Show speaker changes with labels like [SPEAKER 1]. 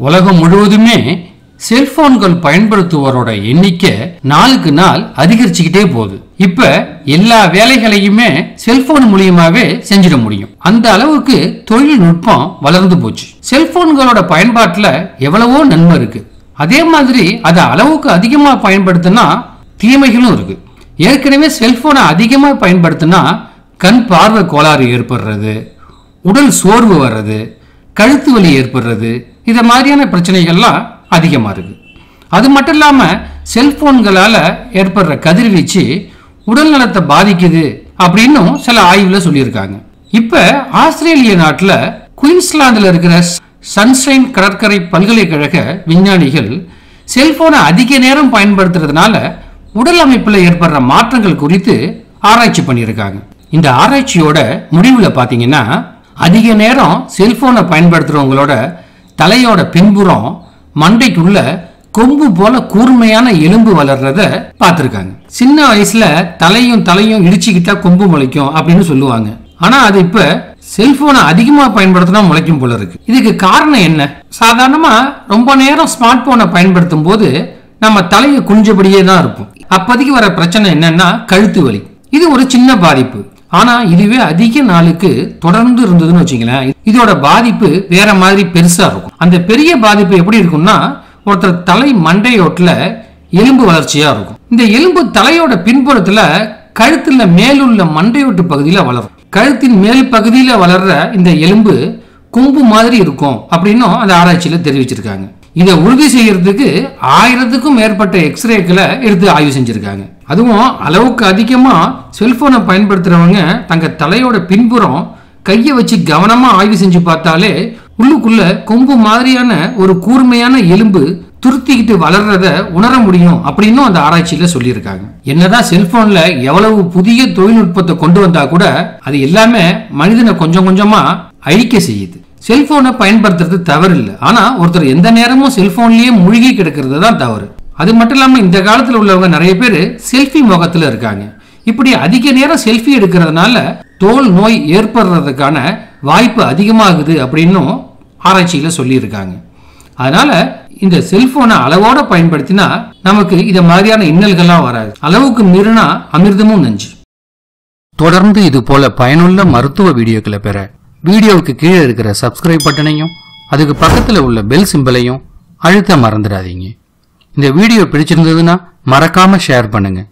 [SPEAKER 1] உலகம் முழுவதுமே செல்போன்கள் பயன்படுத்துவோரோட எண்ணிக்கை நாளுக்கு நாள் அதிகரிச்சுக்கிட்டே போகுது இப்ப எல்லா வேலைகளையுமே செல்போன் மூலியமாவே செஞ்சிட முடியும் அந்த அளவுக்கு தொழில்நுட்பம் வளர்ந்து போச்சு செல்போன்களோட பயன்பாட்டுல எவ்வளவோ நன்மை இருக்கு அதே மாதிரி அதை அளவுக்கு அதிகமா பயன்படுத்தினா தீமைகளும் இருக்கு ஏற்கனவே செல்போனை அதிகமா பயன்படுத்தினா கண் பார்வை கோளாறு ஏற்படுறது உடல் சோர்வு வர்றது கழுத்து வலி ஏற்படுறது இது மாதிரியான பிரச்சனைகள்லாம் அதிகமாக இருக்கு அது மட்டும் இல்லாமல் செல்போன்களால் ஏற்படுற கதிர்வீச்சு உடல் நலத்தை பாதிக்குது அப்படின்னும் சில ஆய்வில் சொல்லியிருக்காங்க இப்போ ஆஸ்திரேலிய நாட்டில் குயின்ஸ்லாந்தில் இருக்கிற சன்ஷைன் கடற்கரை பல்கலைக்கழக விஞ்ஞானிகள் செல்போனை அதிக நேரம் பயன்படுத்துறதுனால உடல் அமைப்பில் ஏற்படுற மாற்றங்கள் குறித்து ஆராய்ச்சி பண்ணியிருக்காங்க இந்த ஆராய்ச்சியோட முடிவில் பார்த்தீங்கன்னா அதிக நேரம் செல்போனை பயன்படுத்துறவங்களோட தலையோட பின்புறம் மண்டைக்குள்ள கொம்பு போல கூர்மையான எலும்பு வளர்றத பார்த்துருக்காங்க சின்ன வயசுல தலையும் தலையும் இடிச்சுக்கிட்டா கொம்பு முளைக்கும் அப்படின்னு சொல்லுவாங்க ஆனா அது இப்ப செல்போனை அதிகமா பயன்படுத்தினா முளைக்கும் போல இருக்கு இதுக்கு காரணம் என்ன சாதாரணமா ரொம்ப நேரம் ஸ்மார்ட் போனை பயன்படுத்தும் போது நம்ம தலையை குனிஞ்சபடியே தான் இருப்போம் அப்போதைக்கு வர பிரச்சனை என்னன்னா கழுத்து வலி இது ஒரு சின்ன பாதிப்பு ஆனா இதுவே அதிக நாளுக்கு தொடர்ந்து இருந்ததுன்னு வச்சுங்களேன் இதோட பாதிப்பு வேற மாதிரி பெருசா இருக்கும் அந்த பெரிய பாதிப்பு எப்படி இருக்கும்னா ஒருத்தர் தலை மண்டையோட்டுல எலும்பு வளர்ச்சியா இருக்கும் இந்த எலும்பு தலையோட பின்புறத்துல கழுத்துல மேலுள்ள மண்டையோட்டு பகுதியில வளரும் கழுத்தின் மேல் பகுதியில வளர்ற இந்த எலும்பு கொம்பு மாதிரி இருக்கும் அப்படின்னும் அந்த ஆராய்ச்சியில தெரிவிச்சிருக்காங்க இதை உறுதி செய்யறதுக்கு ஆயிரத்துக்கும் மேற்பட்ட எக்ஸ்ரேக்களை எடுத்து ஆய்வு செஞ்சிருக்காங்க அதுவும் அளவுக்கு அதிகமா செல்போனை பயன்படுத்துறவங்க தங்க தலையோட பின்புறம் கையை வச்சு கவனமா ஆய்வு செஞ்சு பார்த்தாலே உள்ளுக்குள்ள கொம்பு மாதிரியான ஒரு கூர்மையான எலும்பு துருத்திக்கிட்டு வளர்றத உணர முடியும் அப்படின்னும் அந்த ஆராய்ச்சியில சொல்லியிருக்காங்க என்னதான் செல்போன்ல எவ்வளவு புதிய தொழில்நுட்பத்தை கொண்டு வந்தா கூட அது எல்லாமே மனிதனை கொஞ்சம் கொஞ்சமா அழிக்க செய்யுது செல்போனை பயன்படுத்துறது தவறு இல்லை ஆனா ஒருத்தர் எந்த நேரமும் செல்போன்லயே மூழ்கி கிடக்கிறது தான் தவறு அது மட்டும் இல்லாம இந்த காலத்துல உள்ளவங்க நிறைய பேர் செல்ஃபி முகத்துல இருக்காங்க இப்படி அதிக நேரம் செல்ஃபி எடுக்கிறதுனால தோல் நோய் ஏற்படுறதுக்கான வாய்ப்பு அதிகமாகுது அப்படின்னும் ஆராய்ச்சியில சொல்லியிருக்காங்க அதனால இந்த செல்போனை அளவோட பயன்படுத்தினா நமக்கு இத மாதிரியான இன்னல்கள்லாம் வராது அளவுக்கு மீறினா அமிர்தமும் நஞ்சு தொடர்ந்து இது போல பயனுள்ள மருத்துவ வீடியோக்களை பெற வீடியோவுக்கு கீழே இருக்கிற சப்ஸ்கிரைப் பட்டனையும் அதுக்கு பக்கத்துல உள்ள பெல் சிம்பலையும் அழுத்த மறந்துடாதீங்க இந்த வீடியோ பிடிச்சிருந்ததுன்னா மறக்காம ஷேர் பண்ணுங்க